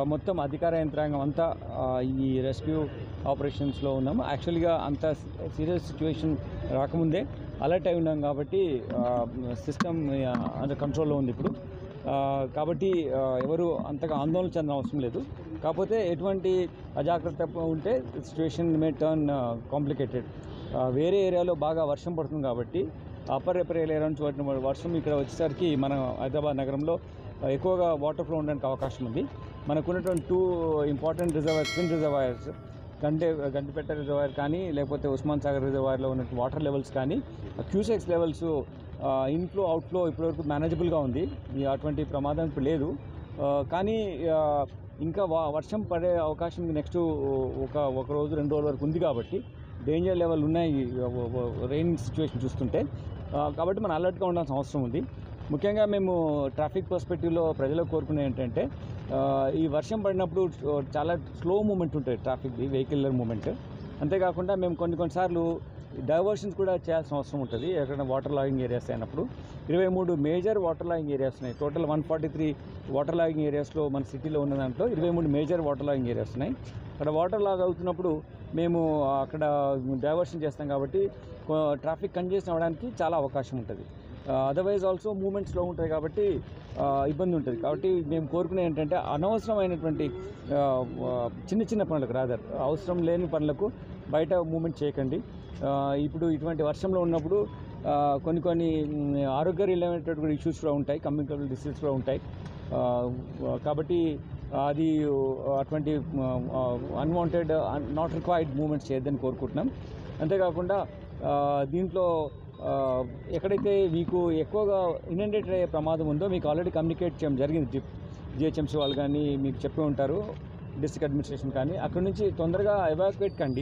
మొత్తం అధికార యంత్రాంగం అంతా ఆ, ఈ రెస్క్యూ ఆపరేషన్స్లో ఉన్నాము యాక్చువల్గా అంత సీరియస్ సిచ్యువేషన్ రాకముందే అలర్ట్ అయి ఉన్నాం కాబట్టి సిస్టమ్ అండర్ కంట్రోల్లో ఉంది ఇప్పుడు ఆ, కాబట్టి ఆ, ఎవరు అంతగా ఆందోళన చెందిన అవసరం లేదు కాకపోతే ఎటువంటి అజాగ్రత్త ఉంటే సిచ్యువేషన్ మే టర్న్ కాంప్లికేటెడ్ వేరే ఏరియాలో బాగా వర్షం పడుతుంది కాబట్టి అప్పర్ ఎప్పర్ ఏరియా నుంచి పడిన వర్షం ఇక్కడ వచ్చేసరికి మన హైదరాబాద్ నగరంలో ఎక్కువగా వాటర్ ఫ్లో ఉండడానికి అవకాశం ఉంది మనకు ఉన్నటువంటి two important reservoir twin reservoirs గంటే గంటిపేట రిజర్వాయర్ కానీ లేకపోతే ఉస్మాన్ సాగర్ రిజర్వాయర్లో ఉన్న వాటర్ లెవెల్స్ కానీ క్యూసెక్స్ లెవెల్స్ ఇన్ఫ్లో అవుట్ఫ్లో ఇప్పటివరకు మేనేజబుల్గా ఉంది ఈ అటువంటి ప్రమాదం ఇప్పుడు లేదు ఆ, కానీ ఆ, ఇంకా వా- వర్షం పడే అవకాశం నెక్స్ట్ ఒక ఒక రోజు రెండు రోజుల వరకు ఉంది కాబట్టి డేంజర్ లెవెల్ ఉన్నాయి రెయిన్ సిచ్యువేషన్ చూస్తుంటే ఆ, కాబట్టి మనం అలర్ట్గా ఉండాల్సిన అవసరం ఉంది ముఖ్యంగా మేము ట్రాఫిక్ పర్స్పెక్టివ్లో ప్రజలకు కోరుకునేది ఏంటంటే ఆ, ఈ వర్షం పడినప్పుడు చాలా స్లో మూమెంట్ ఉంటుంది ట్రాఫిక్ది వెహికల్ మూమెంట్ అంతేకాకుండా మేము కొన్ని కొన్నిసార్లు డైవర్షన్స్ కూడా చేయాల్సిన అవసరం ఉంటుంది ఎక్కడైనా వాటర్ లాగింగ్ ఏరియాస్ అయినప్పుడు ఇరవై మూడు మేజర్ వాటర్ లాగింగ్ ఏరియాస్ ఉన్నాయి total one forty three water logging ఏరియాస్లో మన సిటీలో ఉన్న దాంట్లో ఇరవై మూడు మేజర్ వాటర్ లాగింగ్ ఏరియాస్ ఉన్నాయి అక్కడ వాటర్ లాగ్ అవుతున్నప్పుడు మేము అక్కడ డైవర్షన్ చేస్తాం కాబట్టి ట్రాఫిక్ కంజెషన్ అవ్వడానికి చాలా అవకాశం ఉంటుంది అదర్వైజ్ ఆల్సో మూమెంట్ స్లో ఉంటాయి కాబట్టి ఆ, ఇబ్బంది ఉంటుంది కాబట్టి మేము కోరుకునేది ఏంటంటే అనవసరమైనటువంటి ఆ, ఆ, చిన్న చిన్న పనులకు రాదర్ అవసరం లేని పనులకు బయట మూమెంట్ చేయకండి ఆ, ఇప్పుడు ఇటువంటి వర్షంలో ఉన్నప్పుడు ఆ, కొన్ని కొన్ని మ్, ఆరోగ్య రిలేటెడ్ కూడా ఇష్యూస్ కూడా ఉంటాయి కమ్యూనికబుల్ డిసీజ్ కూడా ఉంటాయి ఆ, కాబట్టి అది అటువంటి అన్వాంటెడ్ నాట్ రిక్వైర్డ్ మూమెంట్స్ చేయొద్దని కోరుకుంటున్నాం అంతేకాకుండా ఆ, దీంట్లో ఆ, ఎక్కడైతే మీకు ఎక్కువగా ఇనండేట్ అయ్యే ప్రమాదం ఉందో మీకు ఆల్రెడీ కమ్యూనికేట్ చేయడం జరిగింది జిప్ జిహెచ్ఎంసీ వాళ్ళు కానీ మీకు చెప్పి ఉంటారు డిస్ట్రిక్ట్ అడ్మినిస్ట్రేషన్ కానీ అక్కడ నుంచి తొందరగా ఎవాక్యుయేట్ కండి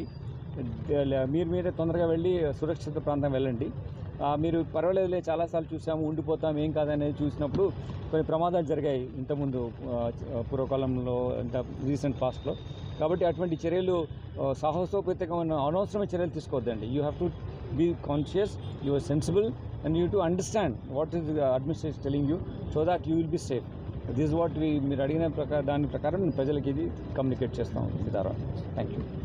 ద- మీరు మీరే తొందరగా వెళ్ళి సురక్షిత ప్రాంతం వెళ్ళండి ఆ, మీరు పర్వాలేదులే చాలాసార్లు చూసాము ఉండిపోతాం ఏం కాదనేది చూసినప్పుడు కొన్ని ప్రమాదాలు జరిగాయి ఇంతకుముందు ఆ, చ- పూర్వకాలంలో ఇంత రీసెంట్ పాస్ట్లో కాబట్టి అటువంటి చర్యలు ఆ, సాహసోపేతమైన అనవసరమైన చర్యలు తీసుకోవద్దండి you have to be conscious you are sensible and you to understand what is administration telling you so that you will be safe this what మీరు అడిగిన ప్రకారం దాని ప్రకారం నేను ప్రజలకి ఇది కమ్యూనికేట్ చేస్తాం ఇది ద్వారా థ్యాంక్ యూ